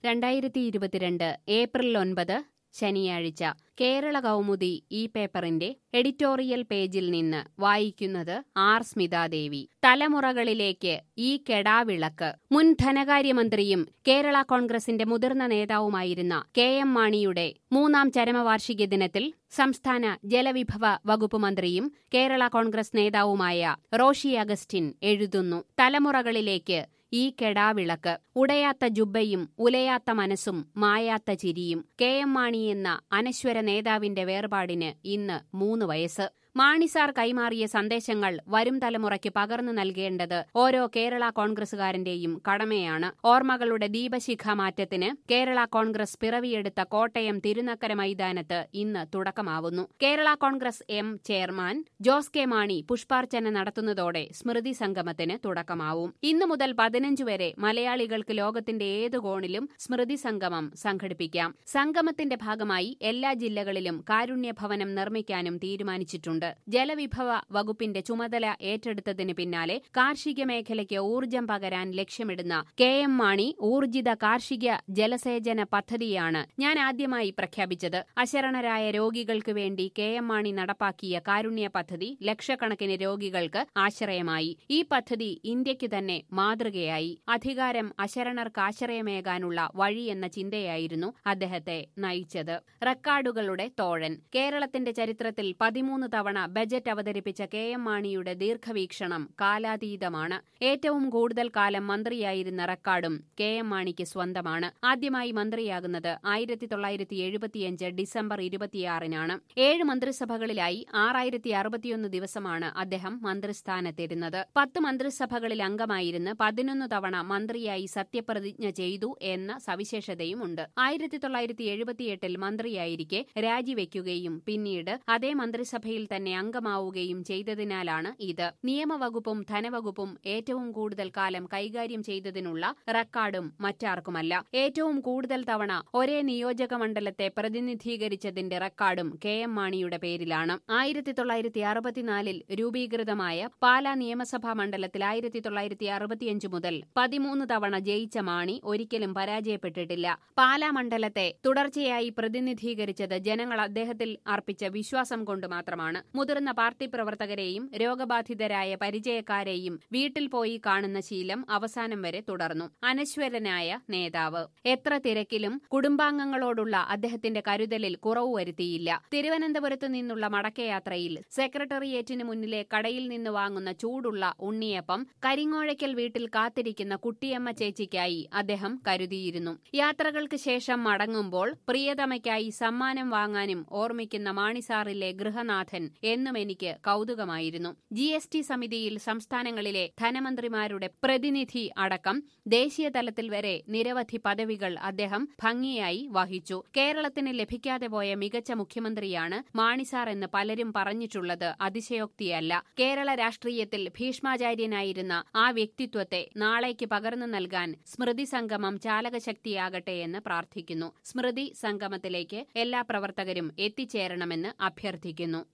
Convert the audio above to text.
രണ്ടായിരത്തി ഇരുപത്തിരണ്ട് ഏപ്രിൽ ഒൻപത് ശനിയാഴ്ച കേരള കൗമുദി ഈ പേപ്പറിന്റെ എഡിറ്റോറിയൽ പേജിൽ നിന്ന് വായിക്കുന്നത് ആർ സ്മിതാദേവി തലമുറകളിലേക്ക് ഈ കെടാവിളക്ക് മുൻ ധനകാര്യമന്ത്രിയും കേരള കോൺഗ്രസിന്റെ മുതിർന്ന നേതാവുമായിരുന്ന കെ എം മാണിയുടെ മൂന്നാം ചരമവാർഷിക ദിനത്തിൽ സംസ്ഥാന ജലവിഭവ വകുപ്പ് മന്ത്രിയും കേരള കോൺഗ്രസ് നേതാവുമായ റോഷി അഗസ്റ്റിൻ എഴുതുന്നു തലമുറകളിലേക്ക് ഈ കെടാവിളക്ക് ഉടയാത്ത ജുബ്ബയും ഉലയാത്ത മനസ്സും മായാത്ത ചിരിയും കെ എം മാണി എന്ന അനശ്വര നേതാവിന്റെ വേർപാടിന് ഇന്ന് മൂന്ന് വയസ്സ് മാണിസാർ കൈമാറിയ സന്ദേശങ്ങൾ വരും തലമുറയ്ക്ക് പകർന്നു നൽകേണ്ടത് ഓരോ കേരള കോൺഗ്രസുകാരന്റെയും കടമയാണ് ഓർമ്മകളുടെ ദീപശിഖ മാറ്റത്തിന് കേരള കോൺഗ്രസ് പിറവിയെടുത്ത കോട്ടയം തിരുനക്കര മൈതാനത്ത് ഇന്ന് തുടക്കമാവുന്നു Kerala Congress M chairman Jose K Mani പുഷ്പാർച്ചന നടത്തുന്നതോടെ സ്മൃതി സംഗമത്തിന് തുടക്കമാവും ഇന്നു മുതൽ പതിനഞ്ച് വരെ മലയാളികൾക്ക് ലോകത്തിന്റെ ഏതു കോണിലും സ്മൃതി സംഗമം സംഘടിപ്പിക്കാം സംഗമത്തിന്റെ ഭാഗമായി എല്ലാ ജില്ലകളിലും കാരുണ്യ ഭവനം നിർമ്മിക്കാനും തീരുമാനിച്ചിട്ടുണ്ട് ജലവിഭവ വകുപ്പിന്റെ ചുമതല ഏറ്റെടുത്തതിന് പിന്നാലെ കാർഷിക മേഖലയ്ക്ക് ഊർജം പകരാൻ ലക്ഷ്യമിടുന്ന കെ എം മാണി ഊർജിത കാർഷിക ജലസേചന പദ്ധതിയാണ് ഞാൻ ആദ്യമായി പ്രഖ്യാപിച്ചത് അശരണരായ രോഗികൾക്ക് വേണ്ടി കെ എം മാണി നടപ്പാക്കിയ കാരുണ്യ പദ്ധതി ലക്ഷക്കണക്കിന് രോഗികൾക്ക് ആശ്രയമായി ഈ പദ്ധതി ഇന്ത്യയ്ക്ക് തന്നെ മാതൃകയായി അധികാരം അശരണർക്ക് ആശ്രയമേകാനുള്ള വഴി എന്ന ചിന്തയായിരുന്നു അദ്ദേഹത്തെ നയിച്ചത് റെക്കാർഡുകളുടെ തോഴൻ കേരളത്തിന്റെ ചരിത്രത്തിൽ പതിമൂന്ന് തവണ ബജറ്റ് അവതരിപ്പിച്ച കെ എം മാണിയുടെ ദീർഘവീക്ഷണം കാലാതീതമാണ് ഏറ്റവും കൂടുതൽ കാലം മന്ത്രിയായിരുന്ന റെക്കാർഡും കെ എം മാണിക്ക് സ്വന്തമാണ് ആദ്യമായി മന്ത്രിയാകുന്നത് ആയിരത്തി തൊള്ളായിരത്തി എഴുപത്തിയഞ്ച് ഡിസംബർ ഇരുപത്തിയാറിനാണ് ഏഴ് മന്ത്രിസഭകളിലായി ആറായിരത്തി അറുപത്തിയൊന്ന് ദിവസമാണ് അദ്ദേഹം മന്ത്രിസ്ഥാനത്തിരുന്നത് പത്ത് മന്ത്രിസഭകളിൽ അംഗമായിരുന്ന് പതിനൊന്ന് തവണ മന്ത്രിയായി സത്യപ്രതിജ്ഞ ചെയ്തു എന്ന സവിശേഷതയുമുണ്ട് ആയിരത്തി തൊള്ളായിരത്തി എഴുപത്തിയെട്ടിൽ മന്ത്രിയായിരിക്കെ രാജിവെക്കുകയും പിന്നീട് അതേ മന്ത്രിസഭയിൽ തന്നെ അംഗമാവുകയും ചെയ്തതിനാലാണ് ഇത് നിയമവകുപ്പും ധനവകുപ്പും ഏറ്റവും കൂടുതൽ കാലം കൈകാര്യം ചെയ്തതിനുള്ള റെക്കോർഡും മറ്റാർക്കുമല്ല ഏറ്റവും കൂടുതൽ തവണ ഒരേ നിയോജക മണ്ഡലത്തെ പ്രതിനിധീകരിച്ചതിന്റെ റെക്കോർഡും കെ എം മാണിയുടെ പേരിലാണ് ആയിരത്തി തൊള്ളായിരത്തി അറുപത്തിനാലിൽ രൂപീകൃതമായ പാലാ നിയമസഭാ മണ്ഡലത്തിൽ ആയിരത്തി തൊള്ളായിരത്തി അറുപത്തിയഞ്ച് മുതൽ പതിമൂന്ന് തവണ ജയിച്ച മാണി ഒരിക്കലും പരാജയപ്പെട്ടിട്ടില്ല പാലാ മണ്ഡലത്തെ തുടർച്ചയായി പ്രതിനിധീകരിച്ചത് ജനങ്ങൾ അദ്ദേഹത്തിൽ അർപ്പിച്ച വിശ്വാസം കൊണ്ട് മാത്രമാണ് മുതിർന്ന പാർട്ടി പ്രവർത്തകരെയും രോഗബാധിതരായ പരിചയക്കാരെയും വീട്ടിൽ പോയി കാണുന്ന ശീലം അവസാനം വരെ തുടർന്നു അനശ്വരനായ നേതാവ് എത്ര തിരക്കിലും കുടുംബാംഗങ്ങളോടുള്ള അദ്ദേഹത്തിന്റെ കരുതലിൽ കുറവ് വരുത്തിയില്ല തിരുവനന്തപുരത്തു നിന്നുള്ള മടക്കയാത്രയിൽ സെക്രട്ടേറിയറ്റിന് മുന്നിലെ കടയിൽ നിന്ന് വാങ്ങുന്ന ചൂടുള്ള ഉണ്ണിയപ്പം കരിങ്ങോഴയ്ക്കൽ വീട്ടിൽ കാത്തിരിക്കുന്ന കുട്ടിയമ്മ ചേച്ചിക്കായി അദ്ദേഹം കരുതിയിരുന്നു യാത്രകൾക്ക് ശേഷം മടങ്ങുമ്പോൾ പ്രിയതമയ്ക്കായി സമ്മാനം വാങ്ങാനും ഓർമ്മിക്കുന്ന മാണിസാറിലെ ഗൃഹനാഥൻ എന്നും എനിക്ക് കൗതുകമായിരുന്നു ജി എസ് ടി സമിതിയിൽ സംസ്ഥാനങ്ങളിലെ ധനമന്ത്രിമാരുടെ പ്രതിനിധി അടക്കം ദേശീയ തലത്തിൽ വരെ നിരവധി പദവികൾ അദ്ദേഹം ഭംഗിയായി വഹിച്ചു കേരളത്തിന് ലഭിക്കാതെ പോയ മികച്ച മുഖ്യമന്ത്രിയാണ് മാണിസാർ എന്ന് പലരും പറഞ്ഞിട്ടുള്ളത് അതിശയോക്തിയല്ല കേരള രാഷ്ട്രീയത്തിൽ ഭീഷ്മാചാര്യനായിരുന്ന ആ വ്യക്തിത്വത്തെ നാളേക്ക് പകർന്നു നൽകാൻ സ്മൃതി സംഗമം ചാലകശക്തിയാകട്ടെ എന്ന് പ്രാർത്ഥിക്കുന്നു സ്മൃതി സംഗമത്തിലേക്ക് എല്ലാ പ്രവർത്തകരും എത്തിച്ചേരണമെന്ന് അഭ്യർത്ഥിക്കുന്നു